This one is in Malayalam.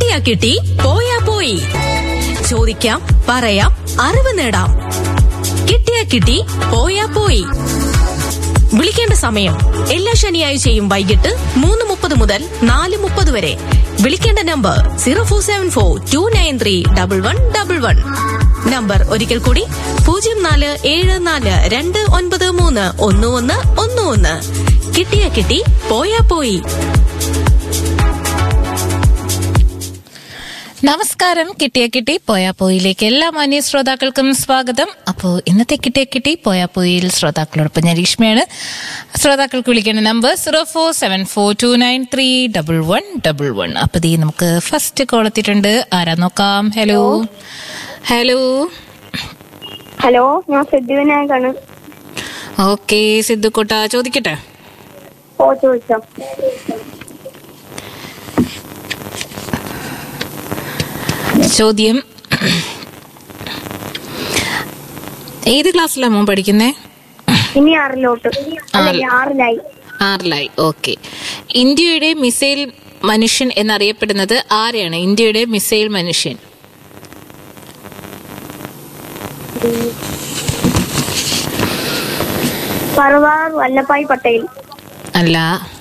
കിട്ടിയാ കിട്ടി പോയാ പോയി ചോദിക്കാം പറയാം അറിവ് നേടാം കിട്ടിയാ കിട്ടി പോയാ പോയി വിളിക്കേണ്ട സമയം എല്ലാ ശനിയാഴ്ചയും വൈകിട്ട് മൂന്ന് മുപ്പത് മുതൽ നാല് മുപ്പത് വരെ വിളിക്കേണ്ട number zero four seven four two nine three double one double one number ഒരിക്കൽ കൂടി പൂജ്യം നാല് ഏഴ് നാല് രണ്ട് ഒൻപത് മൂന്ന് ഒന്ന് ഒന്ന് ഒന്ന് ഒന്ന് കിട്ടിയ കിട്ടി പോയാ പോയി നമസ്കാരം കിട്ടിയ കിട്ടി പോയാ പോയിലേക്ക് എല്ലാ മാന്യ ശ്രോതാക്കൾക്കും സ്വാഗതം അപ്പോൾ ഇന്നത്തെ കിട്ടിയ കിട്ടി പോയാ പോയിൽ ശ്രോതാക്കളോടൊപ്പം ഞാൻ രീഷ്മയാണ് ശ്രോതാക്കൾക്ക് വിളിക്കേണ്ട number zero four seven four two nine three double one double one അപ്പൊ ദീ നമുക്ക് ഫസ്റ്റ് കോൾ എത്തിയിട്ടുണ്ട് ആരാ നോക്കാം ഹലോ ഹലോ ഹലോ ഞാൻ സിദ്ധിവിനായകാണ് ഓക്കെ സിദ്ധുക്കോട്ട ചോദിക്കട്ടെ ഓ ചോദിച്ചോ ചോദ്യം ഏത് ക്ലാസ്സിലാണ് മോൻ പഠിക്കുന്നേ ഇനി ആറിലോട്ട് അല്ല ആറിൽ. ആറിലായി ആറിലായി ഓക്കെ ഇന്ത്യയുടെ മിസൈൽ മനുഷ്യൻ എന്നറിയപ്പെടുന്നത് ആരെയാണ് ഇന്ത്യയുടെ മിസൈൽ മനുഷ്യൻ സർവാർ വല്ലഭായ് പട്ടേൽ അല്ല